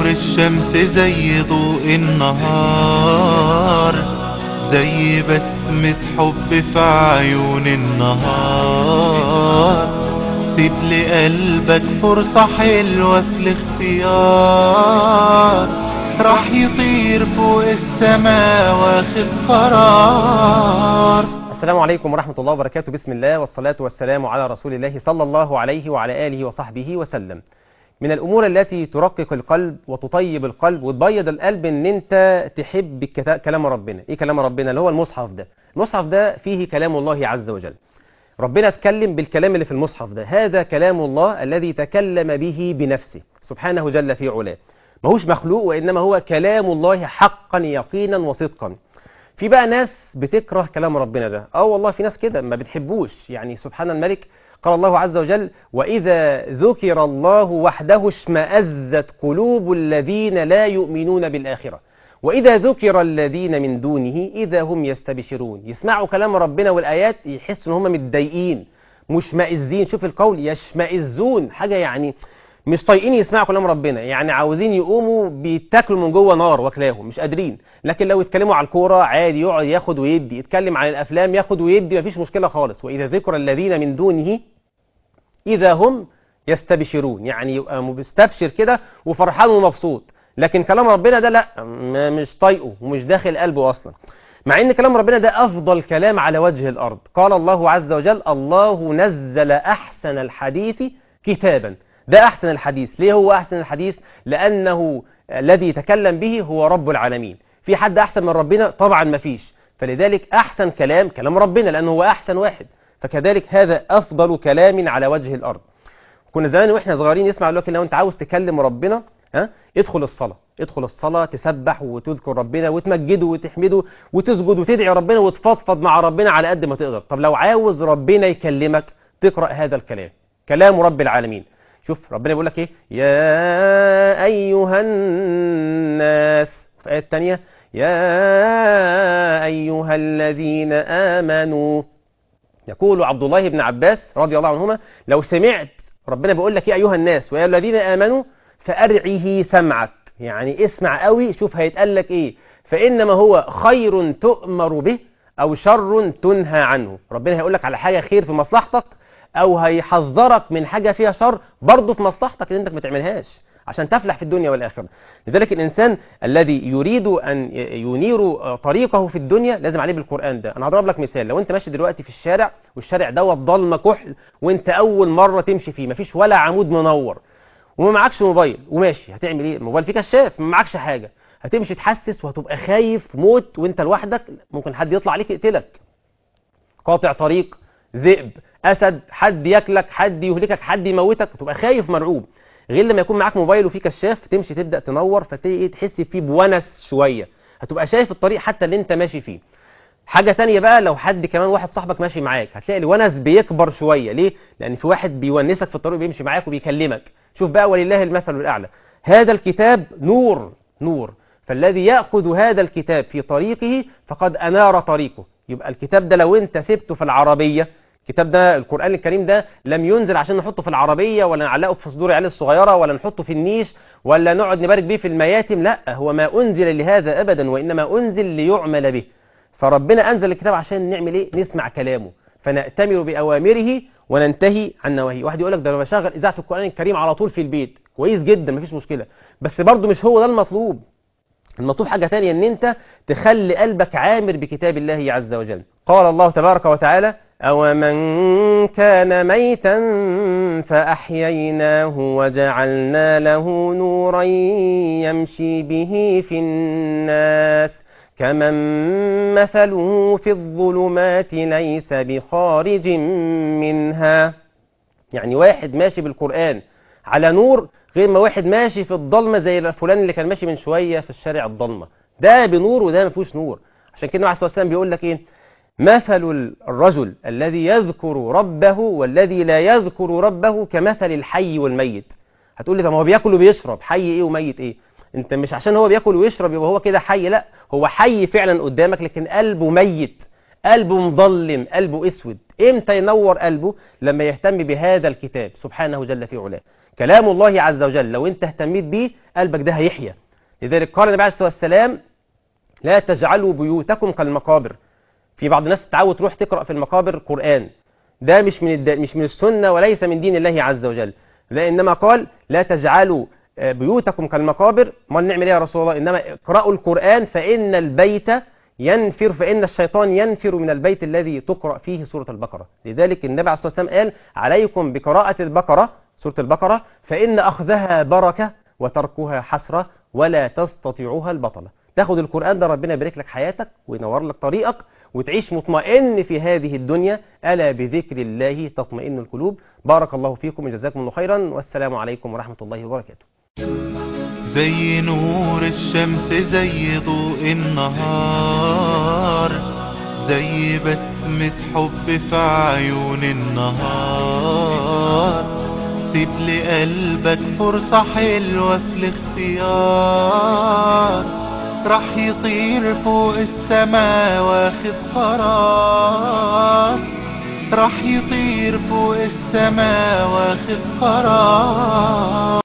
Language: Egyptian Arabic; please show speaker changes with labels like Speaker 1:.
Speaker 1: نور الشمس زي ضوء النهار زي بسمة حب في عيون النهار سيب لقلبك فرصة حلوة في الاختيار راح يطير فوق السماء واخد قرار
Speaker 2: السلام عليكم ورحمة الله وبركاته بسم الله والصلاة والسلام على رسول الله صلى الله عليه وعلى آله وصحبه وسلم من الأمور التي ترقق القلب وتطيب القلب وتبيض القلب ان انت تحب الكتا- كلام ربنا ايه كلام ربنا اللي هو المصحف ده المصحف ده فيه كلام الله عز وجل ربنا اتكلم بالكلام اللي في المصحف ده هذا كلام الله الذي تكلم به بنفسه سبحانه جل في علاه ماهوش مخلوق وإنما هو كلام الله حقا يقينا وصدقا في بقى ناس بتكره كلام ربنا ده اه والله في ناس كده ما بتحبوش يعني سبحان الملك قال الله عز وجل وإذا ذكر الله وحده اشمأزت قلوب الذين لا يؤمنون بالآخرة وإذا ذكر الذين من دونه إذا هم يستبشرون يسمعوا كلام ربنا والآيات يحسوا إن هم متضايقين مشمئزين شوف القول يشمئزون حاجة يعني مش طايقين يسمعوا كلام ربنا يعني عاوزين يقوموا بيتاكلوا من جوه نار واكلاهم مش قادرين لكن لو اتكلموا على الكوره عادي يقعد ياخد ويدي يتكلم عن الافلام ياخد ويدي مفيش مشكله خالص واذا ذكر الذين من دونه اذا هم يستبشرون يعني يبقى مستبشر كده وفرحان ومبسوط لكن كلام ربنا ده لا م- مش طايقه ومش داخل قلبه اصلا مع ان كلام ربنا ده افضل كلام على وجه الارض قال الله عز وجل الله نزل احسن الحديث كتابا ده احسن الحديث ليه هو احسن الحديث لانه الذي يتكلم به هو رب العالمين في حد احسن من ربنا طبعا ما فيش فلذلك احسن كلام كلام ربنا لانه هو احسن واحد فكذلك هذا افضل كلام على وجه الارض كنا زمان واحنا صغيرين نسمع دلوقتي لو انت عاوز تكلم ربنا ها ادخل الصلاه ادخل الصلاه تسبح وتذكر ربنا وتمجده وتحمده وتسجد وتدعي ربنا وتفضفض مع ربنا على قد ما تقدر طب لو عاوز ربنا يكلمك تقرا هذا الكلام كلام رب العالمين شوف ربنا بيقول لك ايه يا ايها الناس في الايه الثانيه يا ايها الذين امنوا يقول عبد الله بن عباس رضي الله عنهما لو سمعت ربنا بيقول لك يا ايها الناس ويا الذين امنوا فارعه سمعك يعني اسمع قوي شوف هيتقال لك ايه فانما هو خير تؤمر به او شر تنهى عنه ربنا هيقول لك على حاجه خير في مصلحتك او هيحذرك من حاجه فيها شر برضه في مصلحتك ان انك ما تعملهاش عشان تفلح في الدنيا والاخره لذلك الانسان الذي يريد ان ينير طريقه في الدنيا لازم عليه بالقران ده انا هضرب لك مثال لو انت ماشي دلوقتي في الشارع والشارع دوت ضلمه كحل وانت اول مره تمشي فيه مفيش ولا عمود منور وما معكش موبايل وماشي هتعمل ايه الموبايل فيه كشاف ما معكش حاجه هتمشي تحسس وهتبقى خايف موت وانت لوحدك ممكن حد يطلع عليك يقتلك قاطع طريق ذئب اسد حد ياكلك حد يهلكك حد يموتك تبقى خايف مرعوب غير لما يكون معاك موبايل وفيه كشاف تمشي تبدا تنور فتلاقي تحس فيه بونس شويه هتبقى شايف الطريق حتى اللي انت ماشي فيه حاجة تانية بقى لو حد كمان واحد صاحبك ماشي معاك هتلاقي الونس بيكبر شوية ليه؟ لأن في واحد بيونسك في الطريق بيمشي معاك وبيكلمك شوف بقى ولله المثل الأعلى هذا الكتاب نور نور فالذي يأخذ هذا الكتاب في طريقه فقد أنار طريقه يبقى الكتاب ده لو انت سبته في العربية الكتاب ده القرآن الكريم ده لم ينزل عشان نحطه في العربية ولا نعلقه في صدور العيال الصغيرة ولا نحطه في النيش ولا نقعد نبارك بيه في المياتم لا هو ما أنزل لهذا أبدا وإنما أنزل ليعمل به فربنا أنزل الكتاب عشان نعمل إيه نسمع كلامه فنأتمر بأوامره وننتهي عن نواهيه واحد يقول لك ده انا بشغل إذاعة القرآن الكريم على طول في البيت كويس جدا مفيش مشكلة بس برضه مش هو ده المطلوب المطلوب حاجة تانية ان انت تخلي قلبك عامر بكتاب الله عز وجل قال الله تبارك وتعالى أو من كان ميتا فأحييناه وجعلنا له نورا يمشي به في الناس كمن مثله في الظلمات ليس بخارج منها يعني واحد ماشي بالقرآن على نور غير ما واحد ماشي في الضلمة زي فلان اللي كان ماشي من شوية في الشارع الضلمة ده بنور وده ما فيهوش نور عشان كده النبي عليه الصلاة والسلام بيقول لك ايه مثل الرجل الذي يذكر ربه والذي لا يذكر ربه كمثل الحي والميت هتقول لي طب ما هو بياكل وبيشرب حي ايه وميت ايه انت مش عشان هو بياكل ويشرب يبقى هو كده حي لا هو حي فعلا قدامك لكن قلبه ميت قلبه مظلم قلبه اسود امتى ينور قلبه لما يهتم بهذا الكتاب سبحانه جل في علاه كلام الله عز وجل لو انت اهتميت بيه قلبك ده هيحيا لذلك قال النبي عليه الصلاة والسلام لا تجعلوا بيوتكم كالمقابر في بعض الناس تتعود تروح تقرأ في المقابر قرآن ده مش من الد... مش من السنة وليس من دين الله عز وجل لا إنما قال لا تجعلوا آه، بيوتكم كالمقابر ما نعمل ايه يا رسول الله إنما اقرأوا القرآن فإن البيت ينفر فإن الشيطان ينفر من البيت الذي تقرأ فيه سورة البقرة لذلك النبي عليه الصلاة والسلام قال عليكم بقراءة البقرة سورة البقرة فإن أخذها بركة وتركها حسرة ولا تستطيعها البطلة تاخد القرآن ده ربنا يبارك لك حياتك وينور لك طريقك وتعيش مطمئن في هذه الدنيا ألا بذكر الله تطمئن القلوب بارك الله فيكم وجزاكم الله خيرا والسلام عليكم ورحمة الله وبركاته
Speaker 1: زي نور الشمس زي ضوء النهار زي بسمة حب في عيون النهار سيب لقلبك فرصة حلوة في الاختيار راح يطير فوق السما واخد قرار راح يطير فوق السما واخد قرار